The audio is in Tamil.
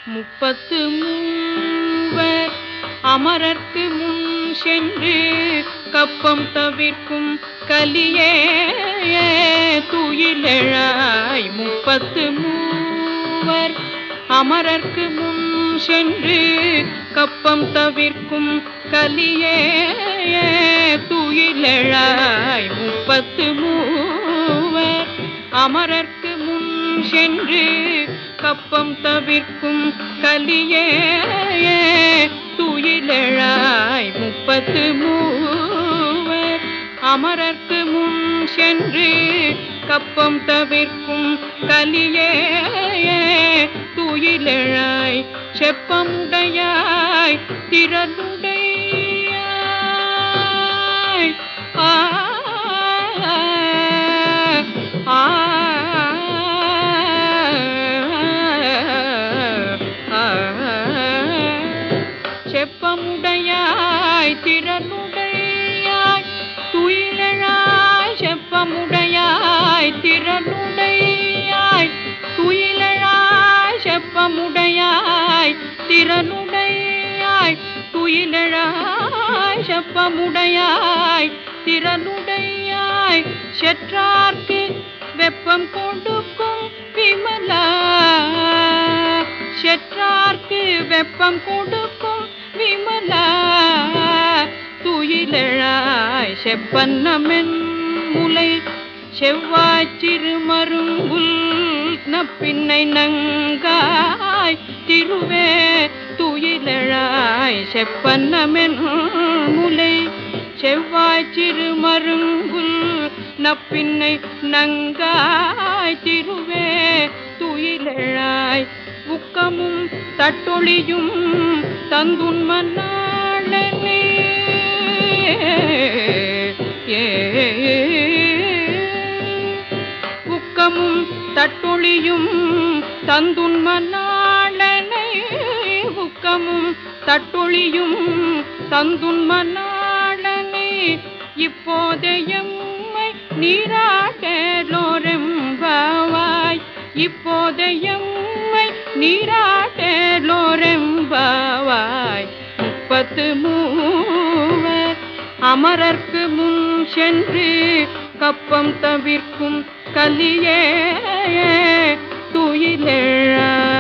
முப்பத்து மூவர் அமரர்க்கு முன் சென்று கப்பம் தவிர்க்கும் கலியே துயிலெழாய் முப்பத்து மூவர் அமரர்க்கு முன் சென்று கப்பம் தவிர்க்கும் கலியே துயிலெழாய் முப்பத்து மூவர் அமரர்க்கு முன் சென்று கப்பம் தவிர்க்கும் கலியே துயிலெழாய் முப்பத்து மூவர் அமரர்க்கு முன் சென்று கப்பம் தவிர்க்கும் கலியே துயிலெழாய் செப்பமுடையாய் திறனுடையாய் ஆ ஆ செப்பமுடையாய் திறனுடையாய் துயிலழாய் செப்பமுடையாய் திறனுடையாய் துயிலழாய் செப்பமுடையாய் திறனுடையாய் துயிலழாய் செப்பமுடையாய் திறனுடையாய் செற்றார்க்கு வெப்பம் கொடுக்கும் விமலா செற்றார்க்கு வெப்பம் கொடுக்கும் விமலா துயிலழாய் செப்பன்னமென் முலை செவ்வாய் சிறுமருங்குல் நப்பின்னை நங்காய் திருவே துயிலழாய் செப்பன்னமென் முலை செவ்வாய் சிறுமருங்குல் நப்பின்னை நங்காய் திருவே துயிலழாய் உக்கமும் தட்டொளியும் தந்துன்மன்னாளனே ஏ உக்கமும் தட்டொளியும் தந்துன்மன்னாளனை உக்கமும் தட்டொளியும் தந்துன்மன்னாளனை இப்போதையம்மை நீராட்டலோரெம்பாவாய் இப்போதையம்மை நீராட்டலோரெம்பாவாய் முப்பத்து மூவர் அமரர்க்கு முன் சென்று கப்பம் தவிர்க்கும் கலியே துயிலெழாய்